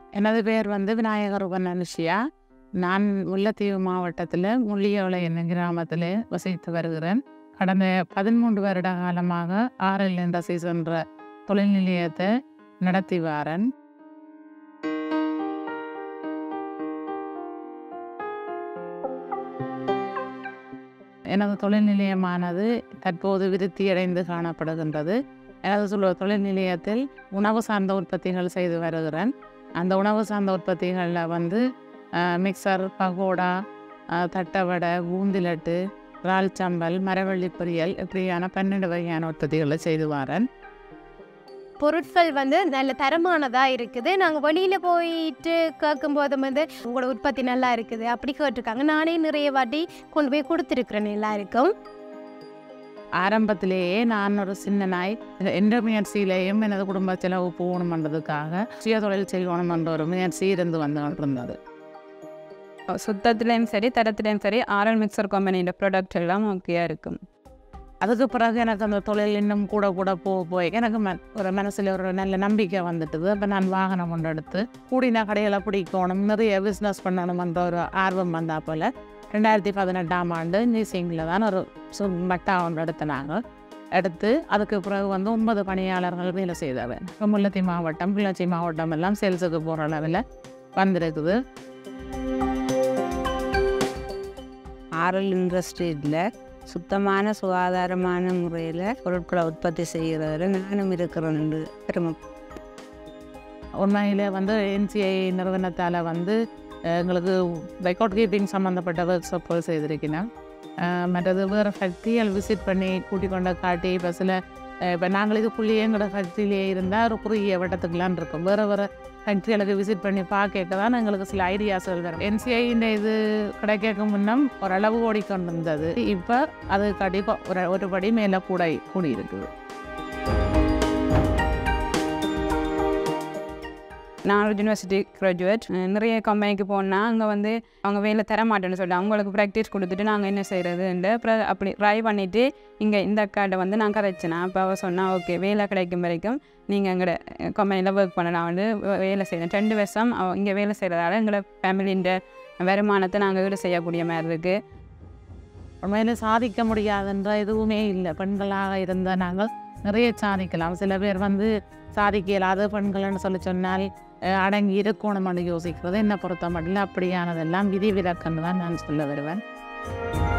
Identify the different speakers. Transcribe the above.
Speaker 1: எனது பேர் வந்து விநாயகர் உபநனுஷியா நான் முல்லைத்தீவு மாவட்டத்தில் முள்ளியோலை என்னும் கிராமத்தில் வசித்து வருகிறேன் கடந்த பதிமூன்று வருட காலமாக ஆர்எல் இண்டஸ்ட்ரீஸ் என்ற தொழில் நிலையத்தை நடத்தி வாரன் எனது தொழில் நிலையமானது தற்போது விருத்தியடைந்து காணப்படுகின்றது எனது சொல்ல தொழில் நிலையத்தில் உணவு சார்ந்த உற்பத்திகள் செய்து வருகிறேன் அந்த உணவு சார்ந்த உற்பத்திகளில் வந்து அஹ், மிக்சர் பகோடா அஹ், தட்டவடை பூந்திலட்டு இறால் சம்பல் மரவள்ளி பொரியல் இப்படியான பன்னெண்டு வகையான உற்பத்திகளை செய்து வரேன்
Speaker 2: பொருட்கள் வந்து நல்ல தரமானதாக இருக்குது நாங்கள் வெளியில் போயிட்டு கேட்கும்போது வந்து உங்களோட உற்பத்தி நல்லா இருக்குது அப்படி கேட்டிருக்காங்க நானே நிறைய வாட்டி கொண்டு போய் கொடுத்துருக்குறேன் எல்லாருக்கும்
Speaker 1: ஆரம்பத்திலேயே நான் ஒரு சின்ன நாய் எந்த முயற்சியிலேயும் எனது குடும்ப செலவு போகணுமன்றதுக்காக சுய தொழில் செய்யணுமென்ற ஒரு முயற்சி இருந்து வந்து கொண்டிருந்தது
Speaker 3: சுத்தத்துலேயும் சரி தரத்துலேயும் சரி ஆர்எல் மிக்சர் கம்பெனியோட ப்ராடக்ட் எல்லாம் ஓகேயாக இருக்கும்
Speaker 1: அதுக்கு பிறகு எனக்கு அந்த தொழில் இன்னும் கூட கூட போக போய் எனக்கு ம ஒரு மனசில் ஒரு நல்ல நம்பிக்கை வந்துட்டுது அப்போ நான் வாகனம் கொண்டு எடுத்து கூடின கடைகளை பிடிக்கணும் நிறைய பிஸ்னஸ் பண்ணணுமென்ற ஒரு ஆர்வம் வந்தா போல் ரெண்டாயிரத்தி பதினெட்டாம் ஆண்டு நியூசிங்கில் தான் ஒரு சு மட்டா ஒன்று எடுத்தினாங்க எடுத்து அதுக்கு பிறகு வந்து ஒன்பது பணியாளர்கள் வேலை செய்தவர் முல்லத்தி மாவட்டம் கிளர்ச்சி மாவட்டம் எல்லாம் சேல்ஸுக்கு போகிற அளவில் வந்திருக்குது
Speaker 4: ஆரல் இண்டஸ்ட்ரியில் சுத்தமான சுகாதாரமான முறையில் பொருட்களை உற்பத்தி செய்கிறதுல நானும் இருக்கிறேன் பெருமை
Speaker 1: உண்மையிலே வந்து என்சிஐ நிறுவனத்தால் வந்து அஹ், எங்களுக்கு ரெக்கார்ட் கீப்பிங் சம்மந்தப்பட்ட ஒர்க் ஷாப்புகள் செய்திருக்கிறேன் அஹ், மற்றது வேறு ஃபேக்ட்ரிகள் விசிட் பண்ணி கூட்டிக் கொண்டு காட்டி பஸ்ஸில் இப்போ நாங்கள் இதுக்குள்ளேயே எங்களோட ஃபேக்ட்ரியிலே இருந்தால் ஒரு குறுகிய வட்டத்துக்குலாம் இருக்கும் வேறு வேறு ஃபேக்ட்ரிகளுக்கு விசிட் பண்ணி பார்க்க தான் எங்களுக்கு சில ஐடியாஸ்கள் வரும் என்சிஐயின் இது கிடைக்க முன்னம் ஓரளவு ஓடிக்கொண்டு இருந்தது இப்போ அது கண்டிப்பாக ஒரு ஒரு படி மேலே கூட கூடி இருக்குது
Speaker 3: நான் ஒரு யூனிவர்சிட்டி கிராஜுவேட் நிறைய கம்பெனிக்கு போனால் அங்கே வந்து அவங்க வேலை தர மாட்டேன்னு சொல்லிட்டு அவங்களுக்கு ப்ராக்டிஸ் கொடுத்துட்டு நாங்கள் என்ன செய்கிறதுன்ட்டு அப்புறம் அப்படி ட்ரை பண்ணிவிட்டு இங்கே இந்த அக்காட்ட வந்து நான் கரைச்சினேன் அப்போ அவள் சொன்னால் ஓகே வேலை கிடைக்கும் வரைக்கும் நீங்கள் எங்களோட கம்பெனியில் ஒர்க் பண்ணலாம் வந்து வே- வேலை செய்யணும் ரெண்டு வருஷம் அவ இங்கே வேலை செய்கிறதால எங்களோட ஃபேமிலின்ற வருமானத்தை நாங்கள் ஈடு செய்யக்கூடிய மாதிரி இருக்குது
Speaker 1: உண்மையில சாதிக்க முடியாதுன்ற எதுவுமே இல்லை பெண்களாக இருந்த நாங்கள் நிறைய சாதிக்கலாம் சில பேர் வந்து சாதிக்க இயலாத பெண்கள்னு சொல்லி சொன்னால் அஹ், அடங்கி இருக்கணும்னு யோசிக்கிறது என்னை பொறுத்த மட்டும் அப்படியானதெல்லாம் விதி விலக்குன்னு தான் நான் சொல்ல வருவேன்